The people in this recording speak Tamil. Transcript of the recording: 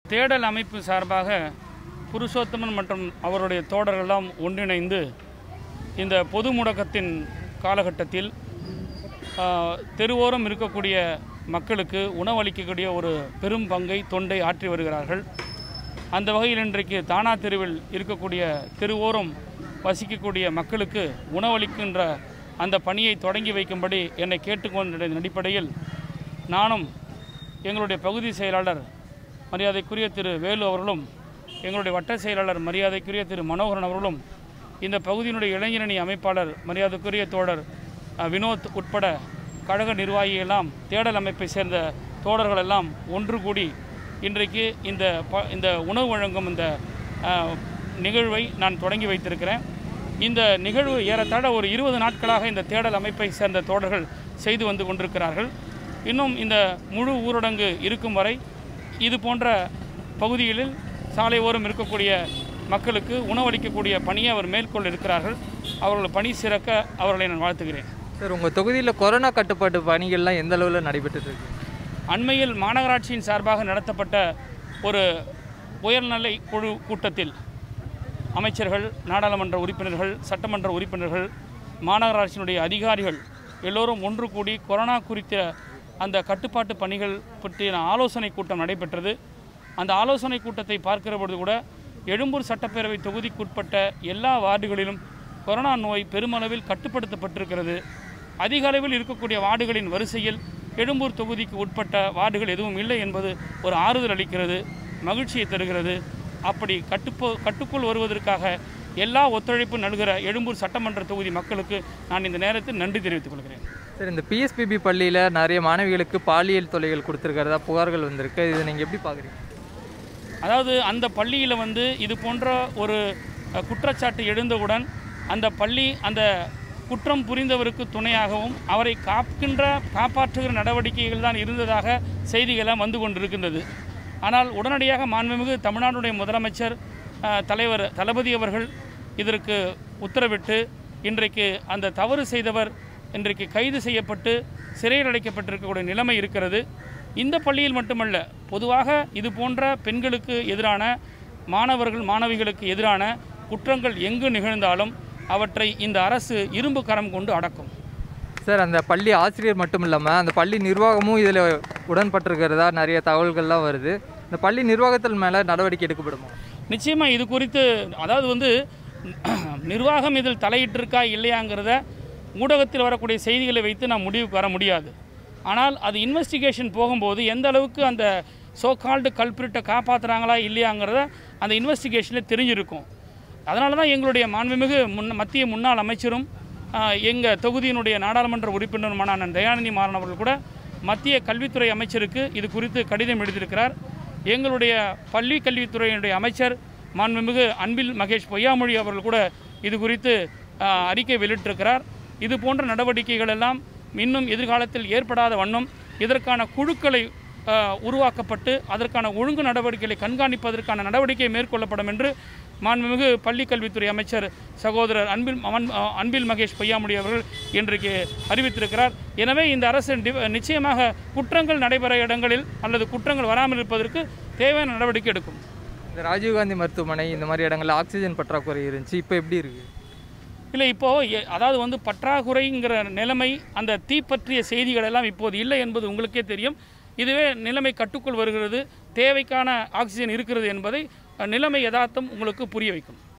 தேடல் அமைப்பு சார்பாக புருஷோத்தமன் மற்றும் அவருடைய தோழர்களெல்லாம் ஒன்றிணைந்து இந்த பொது முடக்கத்தின் காலகட்டத்தில் ஆ, தெருவோரம் இருக்கக்கூடிய மக்களுக்கு உணவளிக்கக்கூடிய ஒரு பெரும் பங்கை தொண்டை ஆற்றி வருகிறார்கள் அந்த வகையில் இன்றைக்கு தானா தெருவில் இருக்கக்கூடிய தெருவோரம் வசிக்கக்கூடிய மக்களுக்கு உணவளிக்கின்ற அந்த பணியை தொடங்கி வைக்கும்படி என்னை கேட்டுக்கொண்ட அடிப்படையில் நானும் எங்களுடைய பகுதி செயலாளர் மரியாதைக்குரிய திரு வேலு அவர்களும் எங்களுடைய வட்ட செயலாளர் மரியாதைக்குரிய திரு மனோகரன் அவர்களும் இந்த பகுதியினுடைய இளைஞரணி அமைப்பாளர் மரியாதைக்குரிய தோழர் அஹ், வினோத் உட்பட கழக நிர்வாகியெல்லாம் தேடல் அமைப்பை சேர்ந்த தோழர்கள் எல்லாம் ஒன்று கூடி இன்றைக்கு இந்த ப இந்த உணவு வழங்கும் இந்த அஹ், நிகழ்வை நான் தொடங்கி வைத்திருக்கிறேன் இந்த நிகழ்வு ஏறத்தாழ ஒரு இருபது நாட்களாக இந்த தேடல் அமைப்பை சேர்ந்த தோழர்கள் செய்து வந்து கொண்டிருக்கிறார்கள் இன்னும் இந்த முழு ஊரடங்கு இருக்கும் வரை இது போன்ற பகுதிகளில் சாலை ஓரம் இருக்கக்கூடிய மக்களுக்கு உணவளிக்கக்கூடிய பணியை அவர் மேற்கொள்ள இருக்கிறார்கள் அவர்கள் பணி சிறக்க அவர்களை நான் வாழ்த்துகிறேன் சார் உங்கள் தொகுதியில் கொரோனா கட்டுப்பாட்டு பணிகள்லாம் எந்த அளவில் நடைபெற்றுட்டு இருக்கு அண்மையில் மாநகராட்சியின் சார்பாக நடத்தப்பட்ட ஒரு உயர்நிலை குழு கூட்டத்தில் அமைச்சர்கள் நாடாளுமன்ற உறுப்பினர்கள் சட்டமன்ற உறுப்பினர்கள் மாநகராட்சியினுடைய அதிகாரிகள் எல்லோரும் ஒன்று கூடி கொரோனா குறித்த அந்த கட்டுப்பாட்டு பணிகள் பற்றின ஆலோசனை கூட்டம் நடைபெற்றது அந்த ஆலோசனை கூட்டத்தை பார்க்கிற பொழுது கூட எழும்பூர் சட்டப்பேரவை தொகுதிக்குட்பட்ட எல்லா வார்டுகளிலும் கொரோனா நோய் பெருமளவில் கட்டுப்படுத்தப்பட்டிருக்கிறது அதிக அளவில் இருக்கக்கூடிய வார்டுகளின் வரிசையில் எழும்பூர் தொகுதிக்கு உட்பட்ட வார்டுகள் எதுவும் இல்லை என்பது ஒரு ஆறுதல் அளிக்கிறது மகிழ்ச்சியை தருகிறது அப்படி கட்டுப்போ கட்டுக்குள் வருவதற்காக எல்லா ஒத்துழைப்பு நல்கிற எழும்பூர் சட்டமன்ற தொகுதி மக்களுக்கு நான் இந்த நேரத்தில் நன்றி தெரிவித்துக் கொள்கிறேன் சார் இந்த பிஎஸ்பிபி பள்ளியில் நிறைய மாணவிகளுக்கு பாலியல் தொல்லைகள் கொடுத்துருக்கிறதா புகார்கள் வந்திருக்கு இதை நீங்கள் எப்படி பார்க்குறீங்க அதாவது அந்த பள்ளியில் வந்து இது போன்ற ஒரு அஹ், குற்றச்சாட்டு எழுந்தவுடன் அந்த பள்ளி அந்த குற்றம் புரிந்தவருக்கு துணையாகவும் அவரை காக்கின்ற காப்பாற்றுகிற நடவடிக்கைகள் தான் இருந்ததாக செய்திகள்லாம் வந்து கொண்டிருக்கின்றது ஆனால் உடனடியாக மாண்புமிகு தமிழ்நாடுடைய முதலமைச்சர் அஹ், தலைவர் தளபதி அவர்கள் இதற்கு உத்தரவிட்டு இன்றைக்கு அந்த தவறு செய்தவர் இன்றைக்கு கைது செய்யப்பட்டு சிறையில் அடைக்கப்பட்டிருக்கக்கூடிய நிலைமை இருக்கிறது இந்த பள்ளியில் மட்டுமல்ல பொதுவாக இது போன்ற பெண்களுக்கு எதிரான மாணவர்கள் மாணவிகளுக்கு எதிரான குற்றங்கள் எங்கு நிகழ்ந்தாலும் அவற்றை இந்த அரசு இரும்பு கரம் கொண்டு அடக்கும் சார் அந்த பள்ளி ஆசிரியர் மட்டும் இல்லாமல் அந்த பள்ளி நிர்வாகமும் இதில் உடன்பட்டிருக்கிறதா நிறைய தகவல்கள்லாம் வருது இந்த பள்ளி நிர்வாகத்தில் மேலே நடவடிக்கை எடுக்கப்படுமா நிச்சயமாக இது குறித்து அதாவது வந்து நிர்வாகம் இதில் தலையிட்டிருக்கா இல்லையாங்கிறத ஊடகத்தில் வரக்கூடிய செய்திகளை வைத்து நாம் முடிவுக்கு வர முடியாது ஆனால் அது இன்வெஸ்டிகேஷன் போகும்போது எந்த அளவுக்கு அந்த சோ கால்டு கல்பிரிட்டை காப்பாற்றுறாங்களா இல்லையாங்கிறத அந்த இன்வெஸ்டிகேஷனில் தெரிஞ்சிருக்கும் அதனால தான் எங்களுடைய மாண்புமிகு முன் மத்திய முன்னாள் அமைச்சரும் எங்கள் தொகுதியினுடைய நாடாளுமன்ற உறுப்பினருமான அண்ணன் தயாநிதி மாறன் அவர்கள் கூட மத்திய கல்வித்துறை அமைச்சருக்கு இது குறித்து கடிதம் எழுதியிருக்கிறார் எங்களுடைய பள்ளி கல்வித்துறையினுடைய அமைச்சர் மாண்புமிகு அன்பில் மகேஷ் பொய்யாமொழி அவர்கள் கூட இது குறித்து ஆ, அறிக்கை வெளியிட்டிருக்கிறார் இது போன்ற நடவடிக்கைகள் எல்லாம் இன்னும் எதிர்காலத்தில் ஏற்படாத வண்ணம் இதற்கான குழுக்களை ஆ, உருவாக்கப்பட்டு அதற்கான ஒழுங்கு நடவடிக்கைகளை கண்காணிப்பதற்கான நடவடிக்கை மேற்கொள்ளப்படும் என்று மாண்புமிகு பள்ளிக் கல்வித்துறை அமைச்சர் சகோதரர் அன்பில் அமன்- அன்பில் மகேஷ் பொய்யாமொழி அவர்கள் இன்றைக்கு அறிவித்திருக்கிறார் எனவே இந்த அரசு டி- நிச்சயமாக குற்றங்கள் நடைபெற இடங்களில் அல்லது குற்றங்கள் வராமல் இருப்பதற்கு தேவையான நடவடிக்கை எடுக்கும் இந்த ராஜீவ்காந்தி மருத்துவமனை இந்த மாதிரி இடங்கள்ல ஆக்சிஜன் பற்றாக்குறை இருந்துச்சு இப்போ எப்படி இருக்குது இல்லை இப்போது அதாவது வந்து பற்றாக்குறைங்கிற நிலைமை அந்த தீப்பற்றிய செய்திகள் எல்லாம் இப்போது இல்லை என்பது உங்களுக்கே தெரியும் இதுவே நிலைமை கட்டுக்குள் வருகிறது தேவைக்கான ஆக்சிஜன் இருக்கிறது என்பதை அஹ், நிலைமை யதார்த்தம் உங்களுக்கு புரிய வைக்கும்